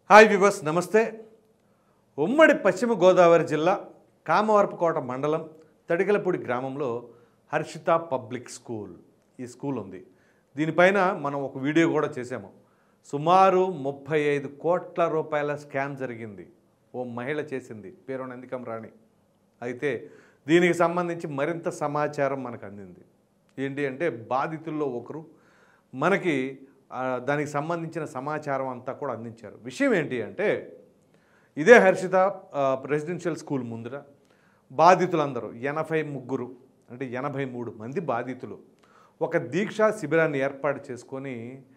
hi వివస్ నమస్తే ఉమ్మడి పశ్చిమ గోదావరి జిల్లా కామవరపుకోట మండలం తడిగలపూడి గ్రామంలో హర్షిత పబ్లిక్ స్కూల్ ఈ స్కూల్ ఉంది దీనిపైన మనం ఒక వీడియో కూడా చేసాము సుమారు ముప్పై ఐదు కోట్ల రూపాయల స్కామ్ జరిగింది ఓ మహిళ చేసింది పేరు నందికం రాణి అయితే దీనికి సంబంధించి మరింత సమాచారం మనకు అందింది ఏంటి అంటే బాధితుల్లో ఒకరు మనకి ఆ, దానికి సంబంధించిన సమాచారం అంతా కూడా అందించారు విషయం ఏంటి అంటే ఇదే హర్షిత ఆ, రెసిడెన్షియల్ స్కూల్ ముందర బాధితులందరూ ఎనభై ముగ్గురు అంటే ఎనభై మూడు మంది బాధితులు ఒక దీక్షా శిబిరాన్ని ఏర్పాటు చేసుకొని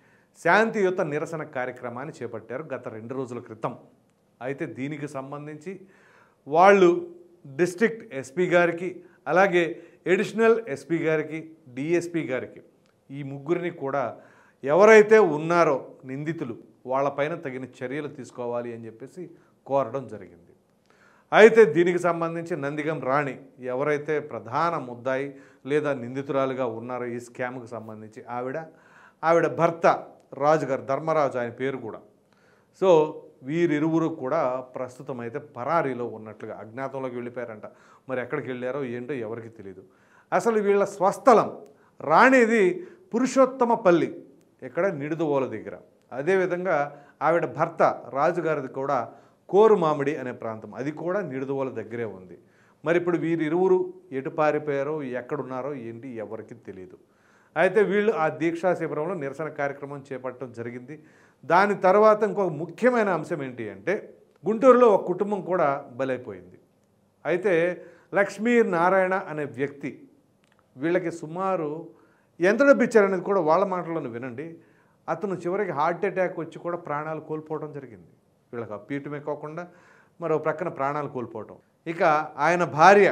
శాంతియుత నిరసన కార్యక్రమాన్ని చేపట్టారు గత రెండు రోజుల క్రితం అయితే దీనికి సంబంధించి వాళ్ళు డిస్ట్రిక్ట్ ఎస్పీ గారికి అలాగే ఎడిషనల్ ఎస్పీ గారికి డిఎస్పీ గారికి ఈ ముగ్గురిని కూడా ఎవరైతే ఉన్నారో నిందితులు వాళ్ళపైన తగిన చర్యలు తీసుకోవాలి అని చెప్పేసి కోరడం జరిగింది అయితే దీనికి సంబంధించి నందిగం రాణి ఎవరైతే ప్రధాన ముద్దాయి లేదా నిందితురాలుగా ఉన్నారో ఈ స్కామ్కి సంబంధించి ఆవిడ ఆవిడ భర్త రాజు గారు ధర్మరాజు ఆయన పేరు కూడా సో వీరిరువురు కూడా ప్రస్తుతం అయితే పరారీలో ఉన్నట్లుగా అజ్ఞాతంలోకి వెళ్ళిపోయారంట మరి ఎక్కడికి వెళ్ళారో ఏంటో ఎవరికి తెలియదు అసలు వీళ్ళ స్వస్థలం రాణిది పురుషోత్తమపల్లి ఇక్కడ నిడుదవోల దగ్గర అదేవిధంగా ఆవిడ భర్త రాజుగారిది కూడా కోరుమామిడి అనే ప్రాంతం అది కూడా నిడుదవోల దగ్గరే ఉంది మరి ఇప్పుడు వీరిరువురు ఎటు పారిపోయారో ఎక్కడున్నారో ఏంటి ఎవరికి తెలియదు అయితే వీళ్ళు ఆ దీక్షా శిబిరంలో నిరసన కార్యక్రమం చేపట్టడం జరిగింది దాని తర్వాత ఇంకొక ముఖ్యమైన అంశం ఏంటి అంటే గుంటూరులో ఒక కుటుంబం కూడా బలైపోయింది అయితే లక్ష్మీ నారాయణ అనే వ్యక్తి వీళ్ళకి సుమారు ఎంత డబ్బు ఇచ్చారనేది కూడా వాళ్ళ మాటలను వినండి అతను చివరికి హార్ట్ అటాక్ వచ్చి కూడా ప్రాణాలు కోల్పోవడం జరిగింది వీళ్ళకి అప్పీయటమే కాకుండా మరో ప్రక్కన ప్రాణాలు కోల్పోవటం ఇక ఆయన భార్య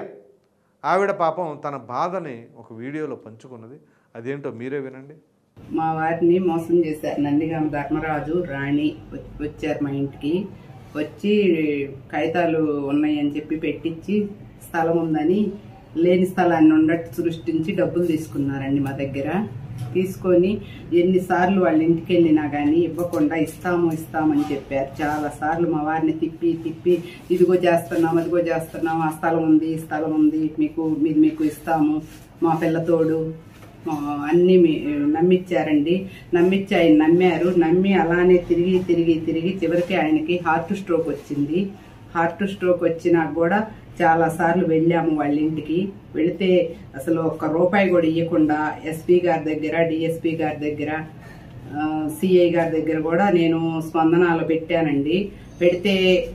ఆవిడ పాపం తన బాధని ఒక వీడియోలో పంచుకున్నది అదేంటో మీరే వినండి మా వారిని మోసం చేశారు నందిగామ ధర్మరాజు రాణి వ- వచ్చారు మా ఇంటికి వచ్చి కాగితాలు ఉన్నాయని చెప్పి పెట్టించి స్థలం ఉందని లేని స్థలాన్ని ఉన్నట్టు సృష్టించి డబ్బులు తీసుకున్నారండి మా దగ్గర తీసుకొని ఎన్నిసార్లు వాళ్ళ ఇంటికి వెళ్ళినా కానీ ఇవ్వకుండా ఇస్తాము ఇస్తామని చెప్పారు చాలా సార్లు మా వారిని తిప్పి తిప్పి ఇదిగో చేస్తున్నాం అదిగో చేస్తున్నాం ఆ స్థలం ఉంది ఈ స్థలం ఉంది మీకు మీరు మీకు ఇస్తాము మా పిల్లతోడు ఆ, అన్ని మీ- నమ్మిచ్చారండి నమ్మిచ్చి ఆయన నమ్మారు నమ్మి అలానే తిరిగి తిరిగి తిరిగి చివరికి ఆయనకి హార్ట్ స్ట్రోక్ వచ్చింది హార్ట్ స్ట్రోక్ వచ్చినా కూడా చాలా సార్లు వెళ్ళాము వాళ్ళ ఇంటికి వెళితే అసలు ఒక్క రూపాయి కూడా ఇవ్వకుండా ఎస్పీ గారి దగ్గర డిఎస్పీ గారి దగ్గర సిఐ గారి దగ్గర కూడా నేను స్పందనాలు పెట్టానండి పెడితే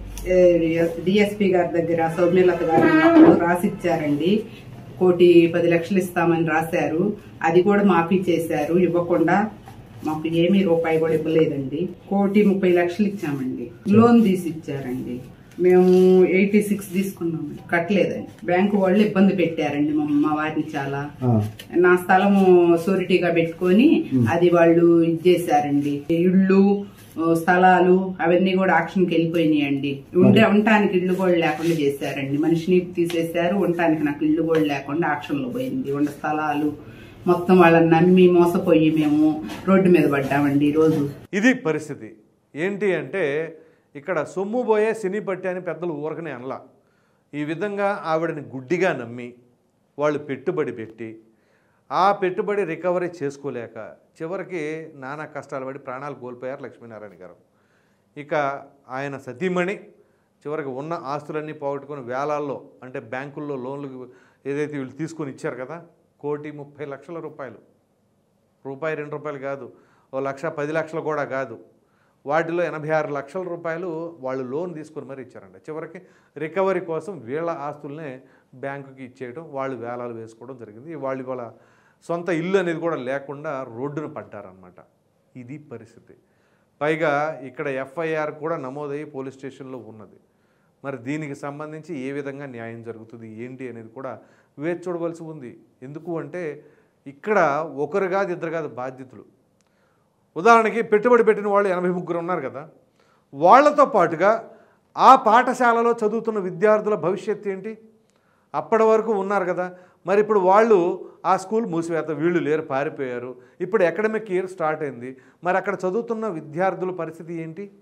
డిఎస్పీ గారి దగ్గర సౌమ్యలత గారు ఉన్నప్పుడు రాసిచ్చారండి కోటి పది లక్షలు ఇస్తామని రాశారు అది కూడా మాఫీ చేశారు ఇవ్వకుండా మాకు ఏమీ రూపాయి కూడా ఇవ్వలేదండి కోటి ముప్పై లక్షలు ఇచ్చామండి లోన్ తీసి ఇచ్చారండి మేము ఎయిటీ సిక్స్ తీసుకున్నామండి కట్టలేదండి బ్యాంకు వాళ్ళు ఇబ్బంది పెట్టారండి మా మా వారిని చాలా నా స్థలము సూరిటీగా పెట్టుకొని అది వాళ్ళు ఇచ్చేసారండి ఇళ్ళు ఆ, స్థలాలు అవన్నీ కూడా ఆక్షన్కి వెళ్ళిపోయినాయండి ఉండే ఉండటానికి ఇల్లు కూడా లేకుండా చేశారండి మనిషిని తీసేశారు ఉండటానికి నాకు ఇల్లు కూడా లేకుండా ఆక్షన్లో పోయింది ఉండ స్థలాలు మొత్తం వాళ్ళని నమ్మి మోసపోయి మేము రోడ్డు మీద పడ్డామండి ఈ రోజు ఇది పరిస్థితి ఏంటి అంటే ఇక్కడ సొమ్ము పోయే సినీ పట్టి అని పెద్దలు ఊరకనే అనలా ఈ విధంగా ఆవిడని గుడ్డిగా నమ్మి వాళ్ళు పెట్టుబడి పెట్టి ఆ పెట్టుబడి రికవరీ చేసుకోలేక చివరికి నానా కష్టాలు పడి ప్రాణాలు కోల్పోయారు లక్ష్మీనారాయణ గారు ఇక ఆయన సతీమణి చివరికి ఉన్న ఆస్తులన్నీ పోగొట్టుకొని వేలాల్లో అంటే బ్యాంకుల్లో లోన్లు ఏదైతే వీళ్ళు తీసుకొని ఇచ్చారు కదా కోటి ముప్పై లక్షల రూపాయలు రూపాయి రెండు రూపాయలు కాదు ఓ లక్ష పది లక్షలు కూడా కాదు వాటిలో ఎనభై ఆరు లక్షల రూపాయలు వాళ్ళు లోన్ తీసుకొని మరి ఇచ్చారంట చివరికి రికవరీ కోసం వీళ్ళ ఆస్తుల్నే బ్యాంకుకి ఇచ్చేయడం వాళ్ళు వేలాలు వేసుకోవడం జరిగింది వాళ్ళు వాళ్ళ సొంత ఇల్లు అనేది కూడా లేకుండా రోడ్డున పడ్డారనమాట ఇది పరిస్థితి పైగా ఇక్కడ ఎఫ్ఐఆర్ కూడా నమోదయ్యి పోలీస్ స్టేషన్లో ఉన్నది మరి దీనికి సంబంధించి ఏ విధంగా న్యాయం జరుగుతుంది ఏంటి అనేది కూడా వేచి చూడవలసి ఉంది ఎందుకు అంటే ఇక్కడ ఒకరు కాదు ఇద్దరు కాదు బాధ్యతలు ఉదాహరణకి పెట్టుబడి పెట్టిన వాళ్ళు ఎనభై ముగ్గురు ఉన్నారు కదా వాళ్ళతో పాటుగా ఆ పాఠశాలలో చదువుతున్న విద్యార్థుల భవిష్యత్తు ఏంటి అప్పటి వరకు ఉన్నారు కదా మరి ఇప్పుడు వాళ్ళు ఆ స్కూల్ మూసివేత వీళ్ళు లేరు పారిపోయారు ఇప్పుడు అకాడమిక్ ఇయర్ స్టార్ట్ అయింది మరి అక్కడ చదువుతున్న విద్యార్థుల పరిస్థితి ఏంటి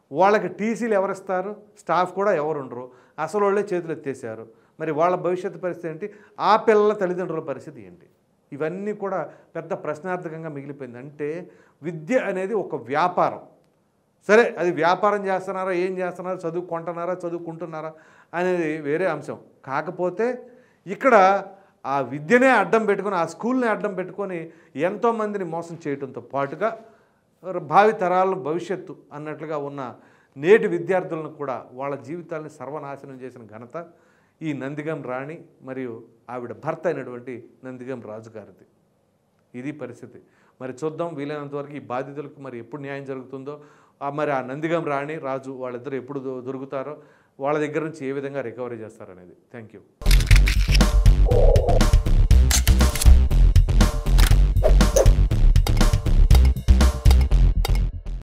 వాళ్ళకి టీసీలు ఎవరిస్తారు స్టాఫ్ కూడా ఎవరు ఉండరు అసలు వాళ్ళే చేతులు ఎత్తేసారు మరి వాళ్ళ భవిష్యత్తు పరిస్థితి ఏంటి ఆ పిల్లల తల్లిదండ్రుల పరిస్థితి ఏంటి ఇవన్నీ కూడా పెద్ద ప్రశ్నార్థకంగా మిగిలిపోయింది అంటే విద్య అనేది ఒక వ్యాపారం సరే అది వ్యాపారం చేస్తున్నారా ఏం చేస్తున్నారా చదువుకుంటున్నారా చదువుకుంటున్నారా అనేది వేరే అంశం కాకపోతే ఇక్కడ ఆ విద్యనే అడ్డం పెట్టుకొని ఆ స్కూల్ని అడ్డం పెట్టుకొని ఎంతోమందిని మోసం చేయడంతో పాటుగా భావి తరాల భవిష్యత్తు అన్నట్లుగా ఉన్న నేటి విద్యార్థులను కూడా వాళ్ళ జీవితాలని సర్వనాశనం చేసిన ఘనత ఈ నందిగం రాణి మరియు ఆవిడ భర్త అయినటువంటి నందిగం రాజు గారిది ఇది పరిస్థితి మరి చూద్దాం వీలైనంత వరకు ఈ బాధితులకు మరి ఎప్పుడు న్యాయం జరుగుతుందో ఆ మరి ఆ నందిగం రాణి రాజు వాళ్ళిద్దరు ఎప్పుడు దొ- దొరుకుతారో వాళ్ళ దగ్గర నుంచి ఏ విధంగా రికవరీ చేస్తారనేది థ్యాంక్ యూ